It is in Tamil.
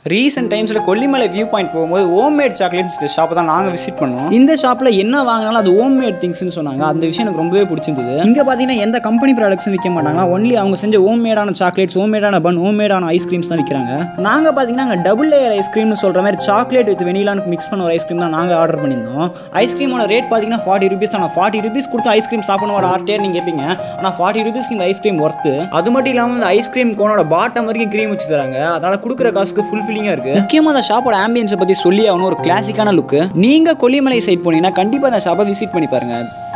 ரீசெண்ட் டைம்ஸில் கொல்லிமலை வியூ பாயிண்ட் போகும்போது ஹோம்மேட் சாக்லேட்ஸ் ஷாப்பை தான் நாங்கள் விசிட் பண்ணோம் இந்த ஷாப்பில் என்ன வாங்கினாலும் அது ஹோம்மேட் திங்ஸ்னு சொன்னாங்க அந்த விஷயம் எனக்கு ரொம்பவே பிடிச்சிருந்தது இங்கே பார்த்தீங்கன்னா எந்த கம்பெனி ப்ராடக்ட்ஸும் விற்க மாட்டாங்க ஒன்லி அவங்க செஞ்ச ஹோம்மேடான சாக்லேட்ஸ் ஹோம்மேடான பன் ஹோம்மேடான ஐஸ்கிரீம்ஸ் தான் விற்கிறாங்க நாங்கள் பார்த்தீங்கன்னா அங்கே டபுள் லேயர் ஐஸ்கிரீம்னு சொல்கிற மாதிரி சாக்லேட் வித் வெனிலான்னு மிக்ஸ் பண்ண ஒரு ஐஸ்கிரீம் தான் நாங்கள் ஆர்டர் பண்ணியிருந்தோம் ஐஸ்கிரீமோட ரேட் பார்த்தீங்கன்னா ஃபார்ட்டி ருபீஸ் தான் ஃபார்ட்டி ருபீஸ் கொடுத்து ஐஸ்கிரீம் சாப்பிடணும் ஆர்டே நீங்கள் கேட்பீங்க ஆனால் ஃபார்ட்டி ருபீஸ்க்கு இந்த ஐஸ்கிரீம் ஒர்த்து அது மட்டும் இல்லாமல் இந்த ஐஸ்கிரீம் கோனோட பாட்டம் வரைக்கும் க்ரீம் வச்சு தராங்க அதனால கொடுக்குற காசுக்கு ஃபுல்ஃபில்லிங்காக இருக்கு முக்கியமாக அந்த ஷாப்போட ஆம்பியன்ஸை பற்றி சொல்லி ஆகணும் ஒரு கிளாசிக்கான லுக்கு நீங்கள் கொல்லிமலை சைட் போனீங்கன்னா கண்டிப்பாக அந்த ஷாப்பை விசிட் பண்ணி பாருங்க